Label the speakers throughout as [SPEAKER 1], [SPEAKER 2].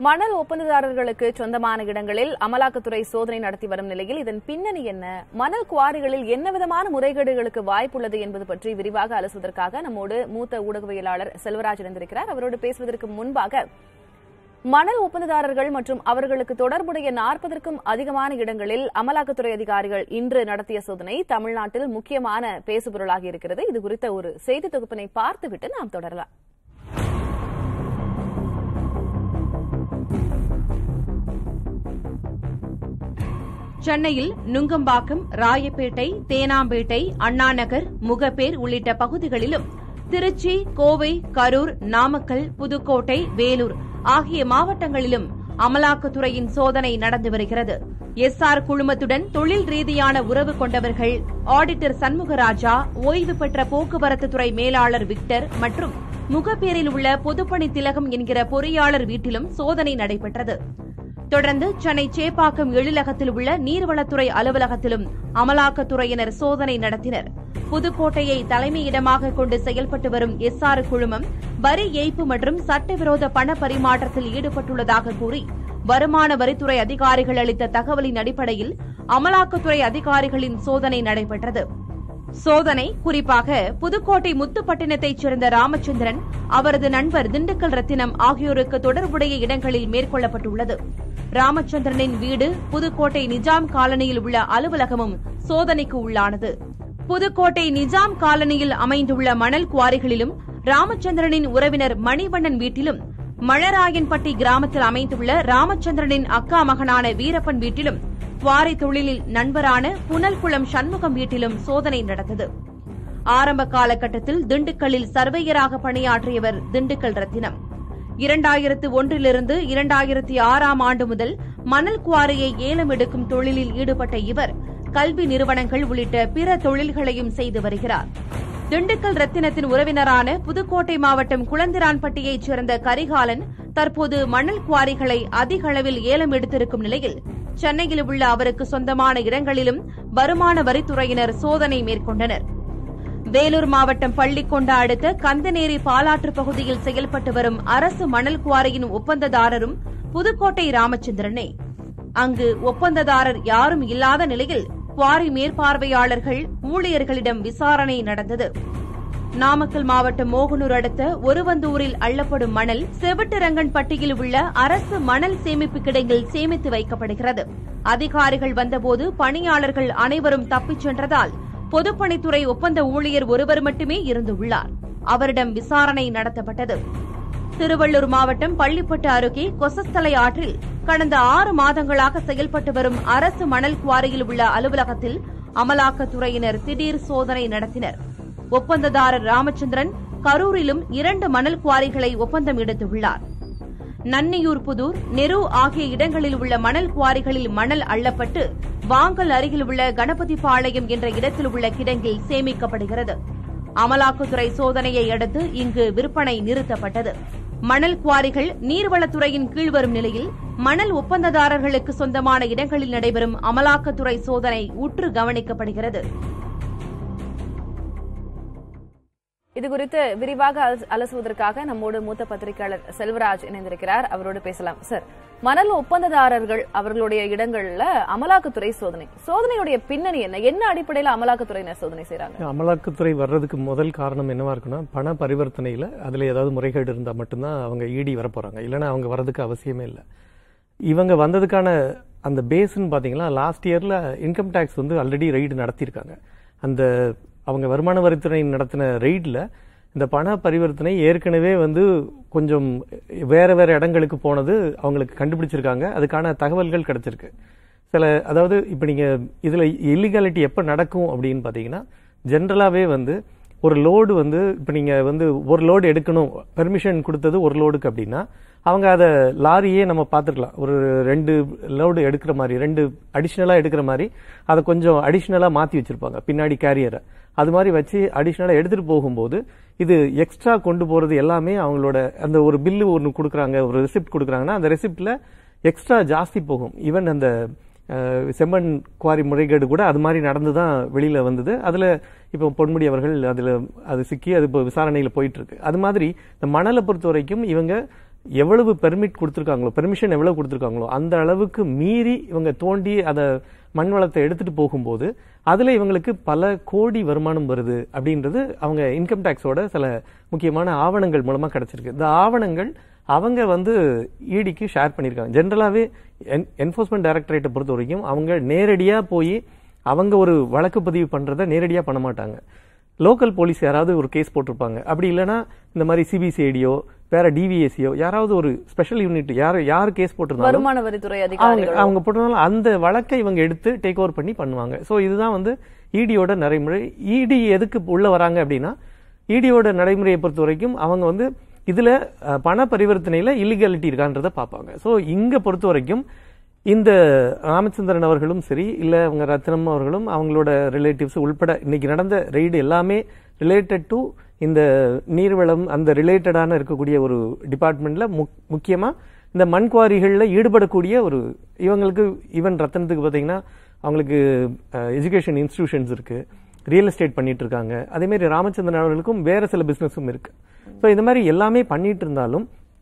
[SPEAKER 1] மணல் ஒப்பந்ததாரர்களுக்கு சொந்தமான இடங்களில் அமலாக்கத்துறை சோதனை நடத்தி வரும் நிலையில் இதன் பின்னணி என்ன மணல் குவாரிகளில் என்ன விதமான முறைகேடுகளுக்கு வாய்ப்புள்ளது என்பது பற்றி விரிவாக அலசுவதற்காக நம்மோடு மூத்த ஊடகவியலாளர் செல்வராஜ் இணைந்திருக்கிறார் அவரோடு பேசுவதற்கு முன்பாக மணல் ஒப்பந்ததாரர்கள் மற்றும் அவர்களுக்கு தொடர்புடைய நாற்பதற்கும் அதிகமான இடங்களில் அமலாக்கத்துறை அதிகாரிகள் இன்று நடத்திய சோதனை தமிழ்நாட்டில் முக்கியமான பேசுபொருளாகி இருக்கிறது இது குறித்த ஒரு செய்தி தொகுப்பினை பார்த்துவிட்டு நாம் தொடரலாம்
[SPEAKER 2] சென்னையில் நுங்கம்பாக்கம் ராயப்பேட்டை தேனாம்பேட்டை அண்ணாநகர் முகப்பேர் உள்ளிட்ட பகுதிகளிலும் திருச்சி கோவை கரூர் நாமக்கல் புதுக்கோட்டை வேலூர் ஆகிய மாவட்டங்களிலும் அமலாக்கத்துறையின் சோதனை நடந்து வருகிறது எஸ் ஆர் குழுமத்துடன் தொழில் ரீதியான உறவு கொண்டவர்கள் ஆடிட்டர் சண்முகராஜா ஓய்வு பெற்ற போக்குவரத்து துறை மேலாளர் விக்டர் மற்றும் முகப்பேரில் உள்ள பொதுப்பணி திலகம் என்கிற பொறியாளர் வீட்டிலும் சோதனை நடைபெற்றது தொடர்ந்து சென்னை சேப்பாக்கம் எழிலகத்தில் உள்ள நீர்வளத்துறை அலுவலகத்திலும் அமலாக்கத்துறையினர் சோதனை நடத்தினர் புதுக்கோட்டையை தலைமையிடமாக கொண்டு செயல்பட்டு வரும் எஸ் ஆர் குழுமம் வரி ஏய்ப்பு மற்றும் சட்டவிரோத பண பரிமாற்றத்தில் ஈடுபட்டுள்ளதாக கூறி வருமான வரித்துறை அதிகாரிகள் அளித்த தகவலின் அடிப்படையில் அமலாக்கத்துறை அதிகாரிகளின் சோதனை நடைபெற்றது சோதனை குறிப்பாக புதுக்கோட்டை முத்துப்பட்டினத்தைச் சேர்ந்த ராமச்சந்திரன் அவரது நண்பர் திண்டுக்கல் ரத்தினம் ஆகியோருக்கு தொடர்புடைய இடங்களில் மேற்கொள்ளப்பட்டுள்ளது ராமச்சந்திரனின் வீடு புதுக்கோட்டை நிஜாம் காலனியில் உள்ள அலுவலகமும் சோதனைக்கு உள்ளானது புதுக்கோட்டை நிஜாம் காலனியில் அமைந்துள்ள மணல் குவாரிகளிலும் ராமச்சந்திரனின் உறவினர் மணிவண்ணன் வீட்டிலும் மழராயன்பட்டி கிராமத்தில் அமைந்துள்ள ராமச்சந்திரனின் அக்கா மகனான வீரப்பன் வீட்டிலும் குவாரி தொழிலில் நண்பரான புனல்குளம் சண்முகம் வீட்டிலும் சோதனை நடந்தது ஆரம்ப காலகட்டத்தில் திண்டுக்கல்லில் சர்வேயராக பணியாற்றியவர் திண்டுக்கல் ரத்தினம் இரண்டாயிரத்து ஒன்றிலிருந்து இரண்டாயிரத்தி ஆறாம் ஆண்டு முதல் மணல் குவாரியை ஏலம் எடுக்கும் தொழிலில் ஈடுபட்ட இவர் கல்வி நிறுவனங்கள் உள்ளிட்ட பிற தொழில்களையும் செய்து வருகிறார் திண்டுக்கல் ரத்தினத்தின் உறவினரான புதுக்கோட்டை மாவட்டம் குளந்திரான்பட்டியைச் சேர்ந்த கரிகாலன் தற்போது மணல் குவாரிகளை அதிக அளவில் ஏலம் எடுத்திருக்கும் நிலையில் சென்னையில் உள்ள அவருக்கு சொந்தமான இடங்களிலும் வருமான வரித்துறையினர் சோதனை மேற்கொண்டனர் வேலூர் மாவட்டம் பள்ளிக்கொண்டா அடுத்த கந்தநேரி பாலாற்று பகுதியில் செயல்பட்டு வரும் அரசு மணல் குவாரியின் ஒப்பந்ததாரரும் புதுக்கோட்டை ராமச்சந்திரனே அங்கு ஒப்பந்ததாரர் யாரும் இல்லாத நிலையில் குவாரி மேற்பார்வையாளர்கள் ஊழியர்களிடம் விசாரணை நடந்தது நாமக்கல் மாவட்டம் மோகனூர் அடுத்த ஒருவந்தூரில் அள்ளப்படும் மணல் செவிட்டுரங்கன்பட்டியில் உள்ள அரசு மணல் சேமிப்பு கிடங்கில் சேமித்து வைக்கப்படுகிறது அதிகாரிகள் வந்தபோது பணியாளர்கள் அனைவரும் தப்பிச் சென்றதால் பொதுப்பணித்துறை ஒப்பந்த ஊழியர் ஒருவர் மட்டுமே இருந்துள்ளார் அவரிடம் விசாரணை நடத்தப்பட்டது திருவள்ளூர் மாவட்டம் பள்ளிப்பட்டு அருகே கொசஸ்தலை ஆற்றில் கடந்த ஆறு மாதங்களாக செயல்பட்டு வரும் அரசு மணல் குவாரியில் உள்ள அலுவலகத்தில் அமலாக்கத்துறையினர் திடீர் சோதனை நடத்தினர் ஒப்பந்ததாரர் ராமச்சந்திரன் கரூரிலும் இரண்டு மணல் குவாரிகளை ஒப்பந்தம் எடுத்துள்ளார் நன்னியூர் புதூர் நெரு ஆகிய இடங்களில் உள்ள மணல் குவாரிகளில் மணல் அள்ளப்பட்டு வாங்கல் அருகில் உள்ள கணபதி பாளையம் என்ற இடத்தில் உள்ள கிடங்கில் சேமிக்கப்படுகிறது அமலாக்கத்துறை சோதனையை அடுத்து இங்கு விற்பனை நிறுத்தப்பட்டது மணல் குவாரிகள் நீர்வளத்துறையின் கீழ் வரும் நிலையில் மணல் ஒப்பந்ததாரர்களுக்கு சொந்தமான இடங்களில் நடைபெறும் அமலாக்கத்துறை சோதனை உற்று கவனிக்கப்படுகிறது
[SPEAKER 1] இதுகுறித்து விரிவாக அலச- அலசுவதற்காக நம்மோடு மூத்த பத்திரிகையாளர் செல்வராஜ் இணைந்திருக்கிறார் அவரோடு பேசலாம் சார் மணல் ஒப்பந்ததாரர்கள் அவர்களுடைய இடங்கள்ல அமலாக்கத்துறை சோதனை சோதனையுடைய பின்னணி என்ன என்ன அடிப்படையில் அமலாக்கத்துறையினர் சோதனை செய்றாங்க
[SPEAKER 3] அமலாக்கத்துறை வர்றதுக்கு முதல் காரணம் என்னவா இருக்குன்னா பண பரிவர்த்தனையில அதுல ஏதாவது முறைகேடு இருந்தா மட்டும்தான் அவங்க ஈடி வர போறாங்க இல்லைன்னா அவங்க வர்றதுக்கு அவசியமே இல்லை இவங்க வந்ததுக்கான அந்த பேஸ்ன்னு பாத்தீங்கன்னா லாஸ்ட் இயர்ல இன்கம் டேக்ஸ் வந்து ஆல்ரெடி ரெய்டு நடத்தியிருக்காங்க அந்த அவங்க வருமான வரித்துறை நடத்தின ரெய்டில் இந்த பண பரிவர்த்தனை ஏற்கனவே வந்து கொஞ்சம் வேற வேற இடங்களுக்கு போனது அவங்களுக்கு கண்டுபிடிச்சிருக்காங்க அதுக்கான தகவல்கள் கிடைச்சிருக்கு சில அதாவது இப்போ நீங்க இதுல இல்லீகாலிட்டி எப்போ நடக்கும் அப்படின்னு பார்த்தீங்கன்னா ஜென்ரலாகவே வந்து ஒரு லோடு வந்து இப்போ நீங்க வந்து ஒரு லோடு எடுக்கணும் பெர்மிஷன் கொடுத்தது ஒரு லோடுக்கு அப்படின்னா அவங்க அதை லாரியே நம்ம பார்த்துருக்கலாம் ஒரு ரெண்டு லோடு எடுக்கிற மாதிரி ரெண்டு அடிஷ்னலாக எடுக்கிற மாதிரி அதை கொஞ்சம் அடிஷ்னலாக மாற்றி வச்சிருப்பாங்க பின்னாடி கேரியரை அது மாதிரி வச்சு அடிஷ்னலாக எடுத்துகிட்டு போகும்போது இது எக்ஸ்ட்ரா கொண்டு போகிறது எல்லாமே அவங்களோட அந்த ஒரு பில்லு ஒன்று கொடுக்குறாங்க ஒரு ரெசிப்ட் கொடுக்குறாங்கன்னா அந்த ரெசிப்டில் எக்ஸ்ட்ரா ஜாஸ்தி போகும் ஈவன் அந்த அஹ், செம்மண் குவாரி முறைகேடு கூட அது மாதிரி நடந்து தான் வெளியில வந்தது அதுல இப்போ பொன்முடி அவர்கள் அதுல அது சிக்கி அது இப்போ விசாரணையில போயிட்டு இருக்கு அது மாதிரி இந்த மணலை பொறுத்த வரைக்கும் இவங்க எவ்வளவு பெர்மிட் கொடுத்துருக்காங்களோ பெர்மிஷன் எவ்வளவு கொடுத்துருக்காங்களோ அந்த அளவுக்கு மீறி இவங்க தோண்டி அதை மண் வளத்தை எடுத்துட்டு போகும்போது அதுல இவங்களுக்கு பல கோடி வருமானம் வருது அப்படின்றது அவங்க இன்கம் டேக்ஸோட சில முக்கியமான ஆவணங்கள் மூலமா கிடைச்சிருக்கு இந்த ஆவணங்கள் அவங்க வந்து ஈடிக்கு ஷேர் பண்ணியிருக்காங்க ஜென்ரலாகவே என்ஃபோர்ஸ்மெண்ட் டைரக்டரேட்டை பொறுத்த வரைக்கும் அவங்க நேரடியாக போய் அவங்க ஒரு வழக்கு பதிவு பண்ணுறதை நேரடியாக பண்ண மாட்டாங்க லோக்கல் போலீஸ் யாராவது ஒரு கேஸ் போட்டிருப்பாங்க அப்படி இல்லைன்னா இந்த மாதிரி சிபிசிஐடியோ வேற டிவிஎஸ்சியோ யாராவது ஒரு ஸ்பெஷல் யூனிட் யார் யார் கேஸ் போட்டிருந்தாலும்
[SPEAKER 1] வருமான வரித்துறை
[SPEAKER 3] அவங்க
[SPEAKER 1] அதிகாரிகள்
[SPEAKER 3] அவங்க போட்டனால அந்த வழக்கை இவங்க எடுத்து டேக் ஓவர் பண்ணி பண்ணுவாங்க ஸோ இதுதான் வந்து இடியோட நடைமுறை இடி எதுக்கு உள்ள வராங்க அப்படின்னா இடியோட நடைமுறையை பொறுத்த வரைக்கும் அவங்க வந்து இதுல அஹ், பண பரிவர்த்தனையில இல்லீகாலிட்டி இருக்கான்றதை பார்ப்பாங்க ஸோ இங்க பொறுத்த வரைக்கும் இந்த ராமச்சந்திரன் அவர்களும் சரி இல்ல அவங்க ரத்னம் அவர்களும் அவங்களோட ரிலேட்டிவ்ஸ் உள்பட இன்னைக்கு நடந்த ரெய்டு எல்லாமே ரிலேட்டட் டு இந்த நீர்வளம் அந்த ரிலேட்டடான இருக்கக்கூடிய ஒரு டிபார்ட்மெண்ட்ல முக்கியமா இந்த மண் குவாரிகள்ல ஈடுபடக்கூடிய ஒரு இவங்களுக்கு ஈவன் ரத்தனத்துக்கு பாத்தீங்கன்னா அவங்களுக்கு எஜுகேஷன் இன்ஸ்டிடியூஷன்ஸ் இருக்கு ரியல் எஸ்டேட் பண்ணிட்டு இருக்காங்க அதே மாதிரி ராமச்சந்திரன் அவர்களுக்கும் வேற சில பிசினஸும் இருக்கு ஸோ இந்த மாதிரி எல்லாமே பண்ணிட்டு இருந்தாலும்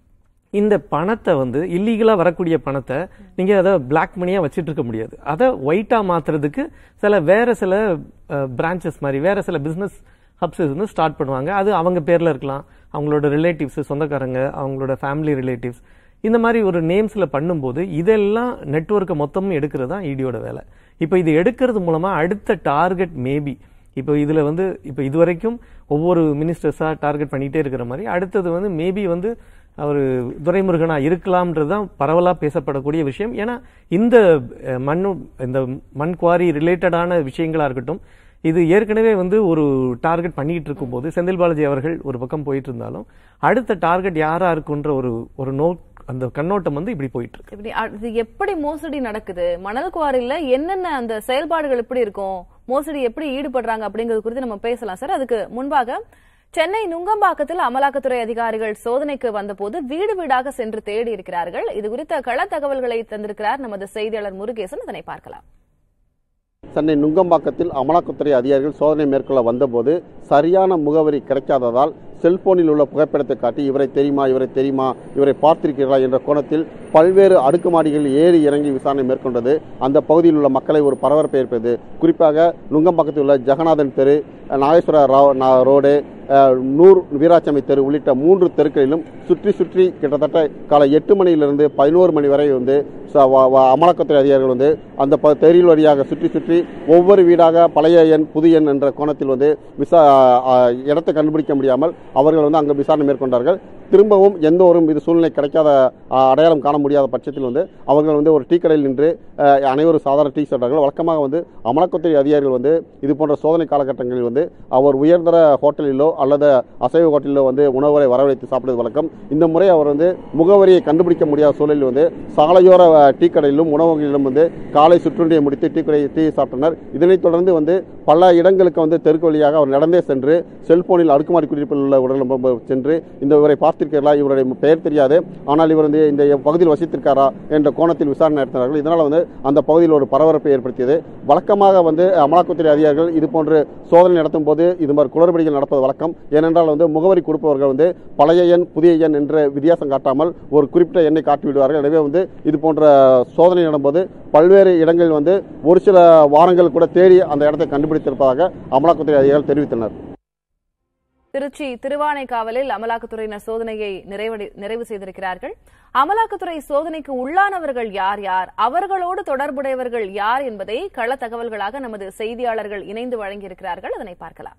[SPEAKER 3] இந்த பணத்தை வந்து இல்லீகலா வரக்கூடிய பணத்தை நீங்க அதை பிளாக் மணியா வச்சிட்டு இருக்க முடியாது அதை ஒயிட்டா மாத்துறதுக்கு சில வேற சில பிரான்ச்சஸ் மாதிரி வேற சில பிசினஸ் ஹப்ஸ் வந்து ஸ்டார்ட் பண்ணுவாங்க அது அவங்க பேர்ல இருக்கலாம் அவங்களோட ரிலேட்டிவ்ஸ் சொந்தக்காரங்க அவங்களோட ஃபேமிலி ரிலேட்டிவ்ஸ் இந்த மாதிரி ஒரு நேம்ஸ்ல பண்ணும்போது இதெல்லாம் நெட்வொர்க்கை மொத்தமும் எடுக்கிறது தான் இடியோட வேலை இப்போ இது எடுக்கிறது மூலமா அடுத்த டார்கெட் மேபி இப்போ இதுல வந்து இப்போ இதுவரைக்கும் ஒவ்வொரு மினிஸ்டர்ஸா டார்கெட் பண்ணிட்டே இருக்கிற மாதிரி அடுத்தது வந்து மேபி வந்து அவர் துரைமுருகனா இருக்கலாம்ன்றது தான் பரவலா பேசப்படக்கூடிய விஷயம் ஏன்னா இந்த அஹ், மண்ணு இந்த மண் குவாரி ரிலேட்டடான விஷயங்களா இருக்கட்டும் இது ஏற்கனவே வந்து ஒரு டார்கெட் பண்ணிட்டு இருக்கும்போது செந்தில் பாலாஜி அவர்கள் ஒரு பக்கம் போயிட்டு இருந்தாலும் அடுத்த டார்கெட் யாரா இருக்குன்ற ஒரு ஒரு நோட் அந்த கண்ணோட்டம் வந்து இப்படி போயிட்டு இருக்கு
[SPEAKER 1] இப்படி அ- இது எப்படி மோசடி நடக்குது மணல் குவாரியில என்னென்ன அந்த செயல்பாடுகள் எப்படி இருக்கும் மோசடி எப்படி ஈடுபடுறாங்க அப்படிங்கிறது குறித்து நம்ம பேசலாம் சார் அதுக்கு முன்பாக சென்னை நுங்கம்பாக்கத்தில் அமலாக்கத்துறை அதிகாரிகள் சோதனைக்கு வந்தபோது வீடு வீடாக சென்று தேடி இருக்கிறார்கள் இது குறித்த கள தகவல்களை தந்திருக்கிறார் நமது செய்தியாளர் முருகேசன் இதனை பார்க்கலாம்
[SPEAKER 4] சென்னை நுங்கம்பாக்கத்தில் அமலாக்கத்துறை அதிகாரிகள் சோதனை மேற்கொள்ள வந்தபோது சரியான முகவரி கிடைக்காததால் செல்போனில் உள்ள புகைப்படத்தை காட்டி இவரை தெரியுமா இவரை தெரியுமா இவரை பார்த்திருக்கிறீர்களா என்ற கோணத்தில் பல்வேறு அடுக்குமாடிகளில் ஏறி இறங்கி விசாரணை மேற்கொண்டது அந்த பகுதியில் உள்ள மக்களை ஒரு பரபரப்பை ஏற்பது குறிப்பாக நுங்கம்பாக்கத்தில் உள்ள ஜெகநாதன் தெரு நாகேஸ்வர ராவ் நா- ரோடு அஹ், நூர் வீராசாமி தெரு உள்ளிட்ட மூன்று தெருக்களிலும் சுற்றி சுற்றி கிட்டத்தட்ட காலை எட்டு மணியிலிருந்து பதினோரு மணி வரை வந்து ச- வ- வ- அமலாக்கத்துறை அதிகாரிகள் வந்து அந்த ப- தெருவில் வழியாக சுற்றி சுற்றி ஒவ்வொரு வீடாக பழைய எண் புது எண் என்ற கோணத்தில் வந்து விசா அஹ், இடத்தை கண்டுபிடிக்க முடியாமல் அவர்கள் வந்து அங்கு விசாரணை மேற்கொண்டார்கள் திரும்பவும் எந்த ஒரு இது சூழ்நிலை கிடைக்காத அஹ், அடையாளம் காண முடியாத பட்சத்தில் வந்து அவர்கள் வந்து ஒரு டீ கடையில் நின்று அஹ், அனைவரும் சாதாரண டீ சாப்பிட்டார்கள் வழக்கமாக வந்து அமலாக்கத்துறை அதிகாரிகள் வந்து இது போன்ற சோதனை காலகட்டங்களில் வந்து அவர் உயர்தர ஹோட்டலிலோ அல்லது அசைவ ஹோட்டலிலோ வந்து உணவுகளை வரவழைத்து சாப்பிடுவது வழக்கம் இந்த முறை அவர் வந்து முகவரியை கண்டுபிடிக்க முடியாத சூழலில் வந்து சாலையோர அஹ், டீ கடையிலும் உணவகங்களிலும் வந்து காலை சுற்றுண்டியை முடித்து டீ கடை டீ சாப்பிட்டனர் இதனைத் தொடர்ந்து வந்து பல இடங்களுக்கு வந்து தெருக்கு வழியாக அவர் நடந்தே சென்று செல்போனில் அடுக்குமாடி குடியிருப்பில் உள்ள உடல் சென்று இந்த இவரை பார்த்திருக்கிறீர்களா இவருடைய பெயர் தெரியாது ஆனால் இவர் வந்து இந்த பகுதியில் வசித்திருக்காரா என்ற கோணத்தில் விசாரணை நடத்தினார்கள் இதனால் வந்து அந்த பகுதியில் ஒரு பரபரப்பை ஏற்படுத்தியது வழக்கமாக வந்து அமலாக்கத்துறை அதிகாரிகள் இது போன்று சோதனை நடத்தும் போது இது மாதிரி குளறுபடிகள் நடப்பது வழக்கம் ஏனென்றால் வந்து முகவரி கொடுப்பவர்கள் வந்து பழைய எண் புதிய எண் என்ற வித்தியாசம் காட்டாமல் ஒரு குறிப்பிட்ட எண்ணை காட்டி விடுவார்கள் எனவே வந்து இது போன்ற சோதனை நடக்கும்போது பல்வேறு இடங்களில் வந்து ஒரு சில வாரங்கள் கூட தேடி அந்த இடத்தை கண்டுபிடித்திருப்பதாக அமலாக்கத்துறை அதிகாரிகள் தெரிவித்தனர்
[SPEAKER 1] திருச்சி திருவானைக்காவலில் அமலாக்கத்துறையினர் சோதனையை நிறைவடி- நிறைவு செய்திருக்கிறார்கள் அமலாக்கத்துறை சோதனைக்கு உள்ளானவர்கள் யார் யார் அவர்களோடு தொடர்புடையவர்கள் யார் என்பதை கள தகவல்களாக நமது செய்தியாளர்கள் இணைந்து வழங்கியிருக்கிறார்கள் அதனை பார்க்கலாம்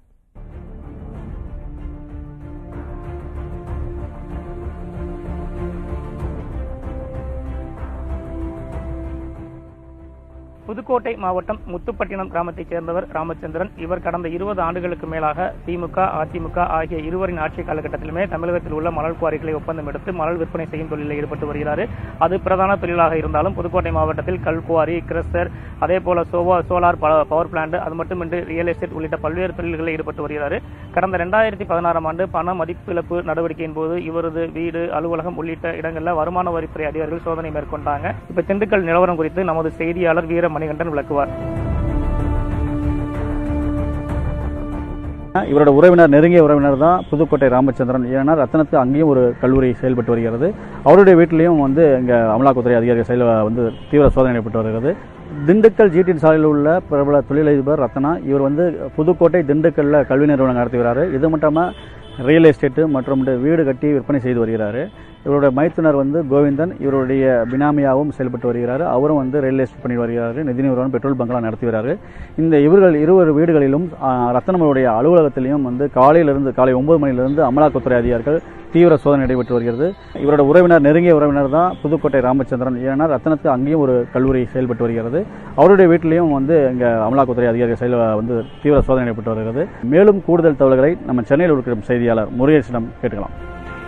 [SPEAKER 5] புதுக்கோட்டை மாவட்டம் முத்துப்பட்டினம் கிராமத்தைச் சேர்ந்தவர் ராமச்சந்திரன் இவர் கடந்த இருபது ஆண்டுகளுக்கு மேலாக திமுக அதிமுக ஆகிய இருவரின் ஆட்சி காலகட்டத்திலுமே தமிழகத்தில் உள்ள மணல் குவாரிகளை ஒப்பந்தம் எடுத்து மணல் விற்பனை செய்யும் தொழிலில் ஈடுபட்டு வருகிறார் அது பிரதான தொழிலாக இருந்தாலும் புதுக்கோட்டை மாவட்டத்தில் கல் குவாரி கிரஸ்டர் அதே போல சோவா சோலார் ப- பவர் பிளான்ட் அது மட்டுமின்றி ரியல் எஸ்டேட் உள்ளிட்ட பல்வேறு தொழில்களில் ஈடுபட்டு வருகிறார் கடந்த ரெண்டாயிரத்தி பதினாறாம் ஆண்டு பண மதிப்பிழப்பு நடவடிக்கையின் போது இவரது வீடு அலுவலகம் உள்ளிட்ட இடங்களில் வருமான வரித்துறை அதிகாரிகள் சோதனை மேற்கொண்டாங்க இப்ப திண்டுக்கல் நிலவரம் குறித்து நமது செய்தியாளர் வீர மணிகண்டன் விளக்குவார்
[SPEAKER 6] இவரோட உறவினர் நெருங்கிய உறவினர் தான் புதுக்கோட்டை ராமச்சந்திரன் ஏன்னா ரத்தனத்து அங்கேயும் ஒரு கல்லூரி செயல்பட்டு வருகிறது அவருடைய வீட்டிலையும் வந்து இங்கே அமலாக்கத்துறை அதிகாரிகள் செயல் வந்து தீவிர சோதனை நடைபெற்று வருகிறது திண்டுக்கல் ஜிடிஎன் சாலையில் உள்ள பிரபல தொழிலதிபர் ரத்னா இவர் வந்து புதுக்கோட்டை திண்டுக்கல்ல கல்வி நிறுவனம் நடத்தி வராரு இது மட்டும் ரியல் எஸ்டேட்டு மற்றும் வீடு கட்டி விற்பனை செய்து வருகிறாரு இவருடைய மைத்துனர் வந்து கோவிந்தன் இவருடைய பினாமியாவும் செயல்பட்டு வருகிறார் அவரும் வந்து ரியல் எஸ்டேட் பண்ணி வருகிறார் நிதி நிறுவனம் பெட்ரோல் பங்களா நடத்தி வராரு இந்த இவர்கள் இருவர் வீடுகளிலும் ஆ, ரத்னமருடைய அலுவலகத்திலையும் வந்து காலையிலிருந்து காலை ஒன்பது மணியிலிருந்து அமலாக்கத்துறை அதிகாரிகள் தீவிர சோதனை நடைபெற்று வருகிறது இவரோட உறவினர் நெருங்கிய உறவினர் தான் புதுக்கோட்டை ராமச்சந்திரன் ஏன்னா ரத்தனத்து அங்கேயும் ஒரு கல்லூரி செயல்பட்டு வருகிறது அவருடைய வீட்டிலையும் வந்து இங்கே அமலாக்கத்துறை அதிகாரிகள் செயல் வந்து தீவிர சோதனை நடைபெற்று வருகிறது மேலும் கூடுதல் தகவல்களை நம்ம சென்னையில் இருக்கிற செய்தியாளர் முருகேசனிடம் கேட்கலாம்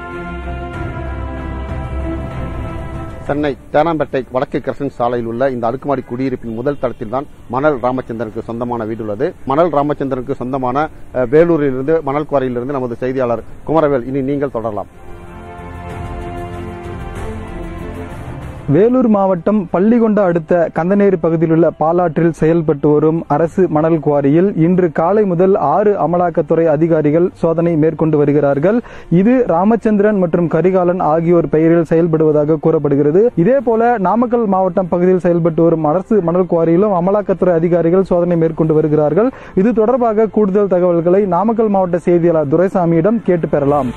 [SPEAKER 4] சென்னை தேனாம்பேட்டை வடக்கு கிரசன் சாலையில் உள்ள இந்த அடுக்குமாடி குடியிருப்பின் முதல் தளத்தில் தான் மணல் ராமச்சந்திரனுக்கு சொந்தமான வீடு உள்ளது மணல் ராமச்சந்திரனுக்கு சொந்தமான அஹ், வேலூரிலிருந்து மணல் குவாரியிலிருந்து நமது செய்தியாளர் குமரவேல் இனி நீங்கள் தொடரலாம்
[SPEAKER 7] வேலூர் மாவட்டம் பள்ளிகொண்டா அடுத்த கந்தநேரி பகுதியில் உள்ள பாலாற்றில் செயல்பட்டு வரும் அரசு மணல் குவாரியில் இன்று காலை முதல் ஆறு அமலாக்கத்துறை அதிகாரிகள் சோதனை மேற்கொண்டு வருகிறார்கள் இது ராமச்சந்திரன் மற்றும் கரிகாலன் ஆகியோர் பெயரில் செயல்படுவதாக கூறப்படுகிறது இதேபோல நாமக்கல் மாவட்டம் பகுதியில் செயல்பட்டு வரும் அரசு மணல் குவாரியிலும் அமலாக்கத்துறை அதிகாரிகள் சோதனை மேற்கொண்டு வருகிறார்கள் இது தொடர்பாக கூடுதல் தகவல்களை நாமக்கல் மாவட்ட செய்தியாளர் துரைசாமியிடம் கேட்டு பெறலாம்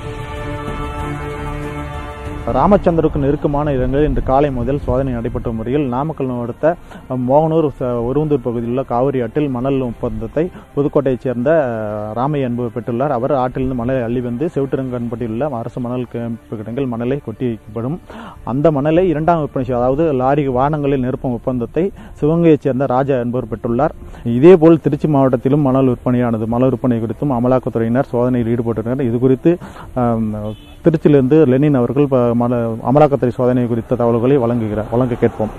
[SPEAKER 8] ராமச்சந்திரருக்கு நெருக்கமான இடங்களில் இன்று காலை முதல் சோதனை நடைபெற்ற முறையில் நாமக்கல் மாவட்ட மோகனூர் ச- ஒருவந்தூர் பகுதியில் உள்ள காவிரி ஆற்றில் மணல் ஒப்பந்தத்தை புதுக்கோட்டையைச் சேர்ந்த அஹ், ராமையா என்பவர் பெற்றுள்ளார் அவர் ஆற்றிலிருந்து மணலை அள்ளி வந்து செவிட்டுரங்கன்பட்டியில் உள்ள அரசு மணல் கேம்பு கிடங்கில் மணலை கொட்டி வைக்கப்படும் அந்த மணலை இரண்டாம் விற்பனை செய்ய அதாவது லாரி வாகனங்களில் நிரப்பும் ஒப்பந்தத்தை சிவகங்கையைச் சேர்ந்த ராஜா என்பவர் பெற்றுள்ளார் இதேபோல் திருச்சி மாவட்டத்திலும் மணல் விற்பனையானது மணல் விற்பனை குறித்தும் அமலாக்கத்துறையினர் சோதனையில் ஈடுபட்டுள்ளனர் இது குறித்து ஆம், திருச்சியிலிருந்து லெனின் அவர்கள் ப- மல- அமலாக்கத்துறை சோதனை குறித்த தகவல்களை வழங்குகிறார் வழங்க கேட்போம்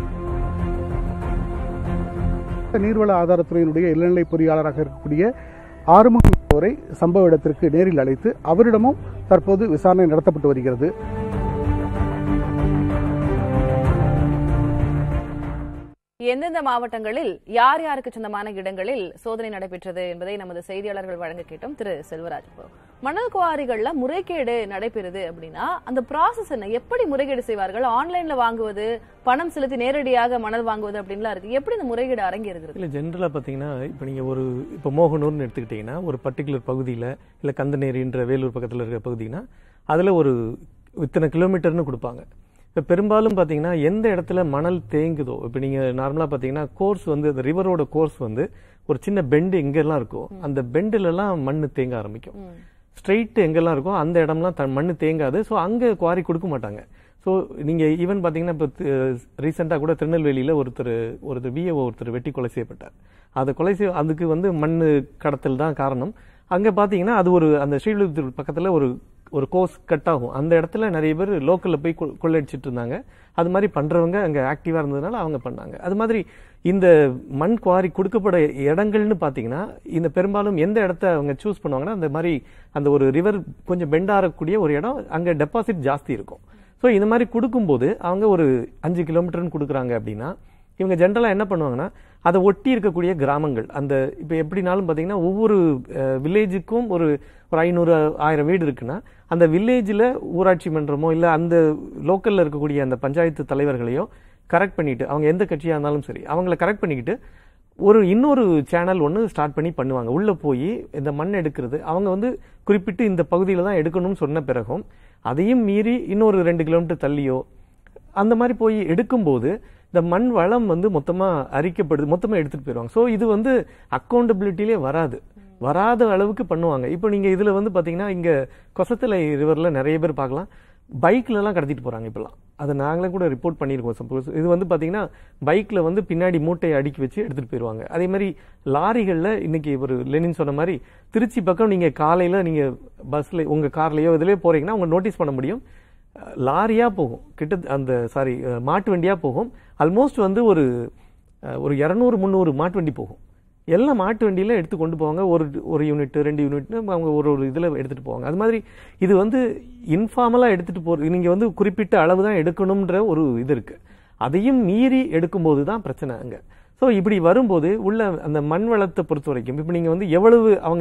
[SPEAKER 9] நீர்வள ஆதாரத்துறையினுடைய இளநிலை பொறியாளராக இருக்கக்கூடிய ஆறுமுகம் என்பவரை சம்பவ இடத்திற்கு நேரில் அழைத்து அவரிடமும் தற்போது விசாரணை நடத்தப்பட்டு வருகிறது
[SPEAKER 1] எந்தெந்த மாவட்டங்களில் யார் யாருக்கு சொந்தமான இடங்களில் சோதனை நடைபெற்றது என்பதை நமது செய்தியாளர்கள் வழங்க கேட்டோம் திரு செல்வராஜ் இப்போ மணல் குவாரிகள்ல முறைகேடு நடைபெறுது அப்படின்னா அந்த ப்ராசஸ் என்ன எப்படி முறைகேடு செய்வார்கள் ஆன்லைன்ல வாங்குவது பணம் செலுத்தி நேரடியாக மணல் வாங்குவது அப்படின்லாம் இருக்கு எப்படி இந்த முறைகேடு அரங்கேறுகிறது
[SPEAKER 3] இல்லை ஜென்ரலாக பார்த்தீங்கன்னா இப்போ நீங்கள் ஒரு இப்போ மோகனூர்னு எடுத்துக்கிட்டிங்கன்னா ஒரு பர்டிகுலர் பகுதியில் இல்லை கந்தநேரின்ற வேலூர் பக்கத்தில் இருக்கிற பகுதினா அதில் ஒரு இத்தனை கிலோமீட்டர்னு கொடுப்பாங்க இப்போ பெரும்பாலும் பார்த்தீங்கன்னா எந்த இடத்துல மணல் தேங்குதோ இப்போ நீங்கள் நார்மலாக பார்த்தீங்கன்னா கோர்ஸ் வந்து அந்த ரிவரோட கோர்ஸ் வந்து ஒரு சின்ன பெண்டு எங்கெல்லாம் இருக்கோ அந்த பெண்டுலலாம் மண் தேங்க ஆரம்பிக்கும் ஸ்ட்ரெயிட் எங்கெல்லாம் இருக்கோ அந்த இடம்லாம் த மண் தேங்காது ஸோ அங்கே குவாரி கொடுக்க மாட்டாங்க ஸோ நீங்கள் ஈவன் பார்த்தீங்கன்னா இப்போ ரீசெண்டாக கூட திருநெல்வேலியில் ஒருத்தர் ஒருத்தர் விஏஓ ஒருத்தர் வெட்டி கொலை செய்யப்பட்டார் அதை கொலை செய்ய அதுக்கு வந்து மண் கடத்தல் தான் காரணம் அங்கே பார்த்தீங்கன்னா அது ஒரு அந்த ஸ்ரீவில்லிபுத்தூர் பக்கத்தில் ஒரு ஒரு கோர்ஸ் கட் ஆகும் அந்த இடத்துல நிறைய பேர் லோக்கலில் போய் கொ- கொள்ளையடிச்சிட்டு இருந்தாங்க அது மாதிரி பண்ணுறவங்க அங்கே ஆக்டிவாக இருந்ததுனால அவங்க பண்ணாங்க அது மாதிரி இந்த மண் குவாரி கொடுக்கப்பட இடங்கள்னு பார்த்தீங்கன்னா இந்த பெரும்பாலும் எந்த இடத்த அவங்க சூஸ் பண்ணுவாங்கன்னா அந்த மாதிரி அந்த ஒரு ரிவர் கொஞ்சம் பெண்டாகக்கூடிய ஒரு இடம் அங்கே டெபாசிட் ஜாஸ்தி இருக்கும் ஸோ இந்த மாதிரி கொடுக்கும்போது அவங்க ஒரு அஞ்சு கிலோமீட்டர்னு கொடுக்குறாங்க அப்படின்னா இவங்க ஜென்ரலாக என்ன பண்ணுவாங்கன்னா அதை ஒட்டி இருக்கக்கூடிய கிராமங்கள் அந்த இப்போ எப்படினாலும் பார்த்தீங்கன்னா ஒவ்வொரு வில்லேஜுக்கும் ஒரு ஒரு ஐநூறு ஆயிரம் வீடு இருக்குன்னா அந்த வில்லேஜில் ஊராட்சி மன்றமோ இல்லை அந்த லோக்கலில் இருக்கக்கூடிய அந்த பஞ்சாயத்து தலைவர்களையோ கரெக்ட் பண்ணிட்டு அவங்க எந்த கட்சியாக இருந்தாலும் சரி அவங்கள கரெக்ட் பண்ணிக்கிட்டு ஒரு இன்னொரு சேனல் ஒன்று ஸ்டார்ட் பண்ணி பண்ணுவாங்க உள்ளே போய் இந்த மண் எடுக்கிறது அவங்க வந்து குறிப்பிட்டு இந்த பகுதியில் தான் எடுக்கணும்னு சொன்ன பிறகும் அதையும் மீறி இன்னொரு ரெண்டு கிலோமீட்டர் தள்ளியோ அந்த மாதிரி போய் எடுக்கும்போது இந்த மண் வளம் வந்து மொத்தமாக அரிக்கப்படுது மொத்தமாக எடுத்துகிட்டு போயிடுவாங்க ஸோ இது வந்து அக்கௌண்டபிலிட்டிலே வராது வராத அளவுக்கு பண்ணுவாங்க இப்போ நீங்கள் இதில் வந்து பார்த்தீங்கன்னா இங்கே கொசத்தலை ரிவரில் நிறைய பேர் பார்க்கலாம் பைக்லலாம் கடத்திட்டு போகிறாங்க இப்போலாம் அதை நாங்களே கூட ரிப்போர்ட் பண்ணியிருக்கோம் சப்போஸ் இது வந்து பார்த்தீங்கன்னா பைக்கில் வந்து பின்னாடி மூட்டையை அடுக்கி வச்சு எடுத்துகிட்டு போயிடுவாங்க அதே மாதிரி லாரிகளில் இன்னைக்கு ஒரு லெனின் சொன்ன மாதிரி திருச்சி பக்கம் நீங்கள் காலையில் நீங்கள் பஸ்ஸில் உங்கள் கார்லேயோ இதுலேயோ போகிறீங்கன்னா உங்க நோட்டீஸ் பண்ண முடியும் அஹ், லாரியா போகும் கிட்ட அந்த சாரி மாட்டு வண்டியா போகும் ஆல்மோஸ்ட் வந்து ஒரு அஹ், ஒரு இரநூறு முந்நூறு மாட்டு வண்டி போகும் எல்லாம் மாட்டு வண்டியில எடுத்து கொண்டு போவாங்க ஒரு ஒரு யூனிட் ரெண்டு யூனிட்னு அவங்க ஒரு ஒரு இதில் எடுத்துட்டு போவாங்க அது மாதிரி இது வந்து இன்ஃபார்மலாக எடுத்துட்டு போறது நீங்க வந்து குறிப்பிட்ட அளவு தான் எடுக்கணும்ன்ற ஒரு இது இருக்கு அதையும் மீறி எடுக்கும்போது தான் பிரச்சனை அங்க ஸோ இப்படி வரும்போது உள்ள அந்த மண் வளத்தை பொறுத்த வரைக்கும் இப்போ நீங்கள் வந்து எவ்வளவு அவங்க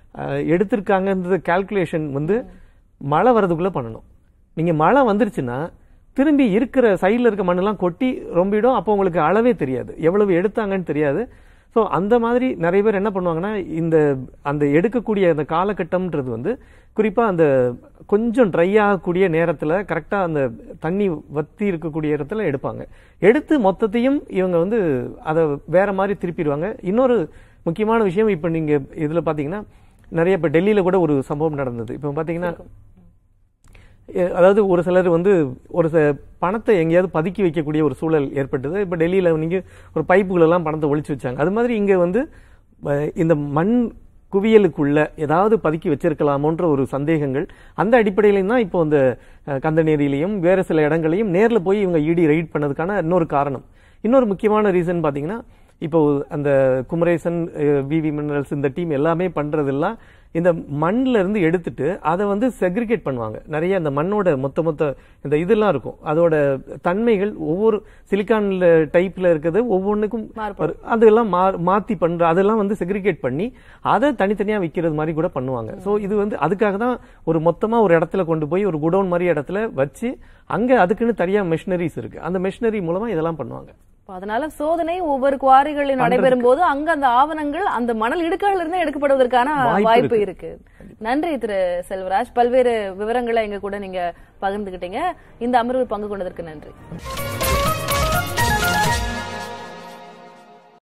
[SPEAKER 3] அஹ், எடுத்திருக்காங்கன்றது கால்குலேஷன் வந்து மழை வர்றதுக்குள்ள பண்ணணும் நீங்க மழை வந்துருச்சுன்னா திரும்பி இருக்கிற சைடுல இருக்க மண்ணெல்லாம் கொட்டி ரொம்பிடும் அப்போ உங்களுக்கு அளவே தெரியாது எவ்வளவு எடுத்தாங்கன்னு தெரியாது ஸோ அந்த மாதிரி நிறைய பேர் என்ன பண்ணுவாங்கன்னா இந்த அந்த எடுக்கக்கூடிய அந்த காலகட்டம்ன்றது வந்து குறிப்பா அந்த கொஞ்சம் ட்ரை ஆகக்கூடிய நேரத்துல கரெக்டா அந்த தண்ணி வத்தி இருக்கக்கூடிய இடத்துல எடுப்பாங்க எடுத்து மொத்தத்தையும் இவங்க வந்து அதை வேற மாதிரி திருப்பிடுவாங்க இன்னொரு முக்கியமான விஷயம் இப்ப நீங்க இதுல பாத்தீங்கன்னா நிறைய இப்ப டெல்லியில கூட ஒரு சம்பவம் நடந்தது இப்ப பாத்தீங்கன்னா எ- அதாவது ஒரு சிலர் வந்து ஒரு ச- பணத்தை எங்கேயாவது பதுக்கி வைக்கக்கூடிய ஒரு சூழல் ஏற்பட்டது இப்ப டெல்லியில நீங்க ஒரு பைப்புகள் எல்லாம் பணத்தை ஒளிச்சு வச்சாங்க அது மாதிரி இங்க வந்து அஹ், இந்த மண் குவியலுக்குள்ள ஏதாவது பதுக்கி வச்சிருக்கலாமோன்ற ஒரு சந்தேகங்கள் அந்த அடிப்படையிலையும் தான் இப்போ இந்த அஹ், கந்தநேரியிலையும் வேற சில இடங்களையும் நேர்ல போய் இவங்க இடி ரைட் பண்ணதுக்கான இன்னொரு காரணம் இன்னொரு முக்கியமான ரீசன் பாத்தீங்கன்னா இப்போ அந்த குமரேசன் விவி மினரல்ஸ் இந்த டீம் எல்லாமே பண்றதெல்லாம் இந்த மண்ணுல இருந்து எடுத்துட்டு அதை வந்து செக்ரிகேட் பண்ணுவாங்க நிறைய அந்த மண்ணோட மொத்த மொத்த இந்த இதெல்லாம் இருக்கும் அதோட தன்மைகள் ஒவ்வொரு சிலிக்கான்ல டைப்ல இருக்கிறது ஒவ்வொன்றுக்கும்
[SPEAKER 1] மாறுபடும்.
[SPEAKER 3] அதெல்லாம் மா- மாத்தி பண்ற அதெல்லாம் வந்து செக்ரிகேட் பண்ணி அதை தனித்தனியா விற்கிறது மாதிரி கூட பண்ணுவாங்க சோ இது வந்து அதுக்காக தான் ஒரு மொத்தமா ஒரு இடத்துல கொண்டு போய் ஒரு குடோன் மாதிரி இடத்துல வச்சு அங்க அதுக்குன்னு தனியா மெஷினரிஸ் இருக்கு அந்த மெஷினரி மூலமா இதெல்லாம் பண்ணுவாங்க
[SPEAKER 1] அப்ப அதனால சோதனை ஒவ்வொரு குவாரிகளில் நடைபெறும் போது அங்க அந்த ஆவணங்கள் அந்த மணல் இடுக்குகள் இருந்து எடுக்கப்படுவதற்கான
[SPEAKER 3] வாய்ப்பு
[SPEAKER 1] வாய்ப்பு
[SPEAKER 3] இருக்கு.
[SPEAKER 1] இருக்கு நன்றி திரு செல்வராஜ் பல்வேறு விவரங்களை எங்க கூட நீங்க பகிர்ந்துகிட்டீங்க இந்த அமர்வில் பங்கு கொண்டதற்கு நன்றி